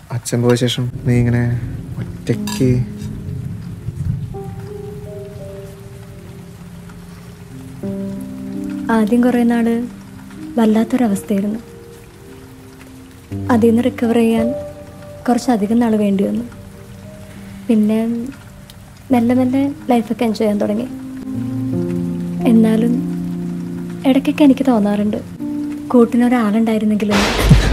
അച്ഛൻ പോയ ശേഷം നീ ഇങ്ങനെ ഒറ്റയ്ക്ക് ആദ്യം കുറേ നാൾ വല്ലാത്തൊരവസ്ഥയായിരുന്നു അതിൽ നിന്ന് റിക്കവർ ചെയ്യാൻ കുറച്ചധികം നാൾ വേണ്ടി വന്നു പിന്നെ മെല്ലെ മെല്ലെ ലൈഫൊക്കെ എൻജോയ് ചെയ്യാൻ തുടങ്ങി എന്നാലും ഇടയ്ക്കൊക്കെ എനിക്ക് തോന്നാറുണ്ട് കൂട്ടിനൊരാളുണ്ടായിരുന്നെങ്കിലും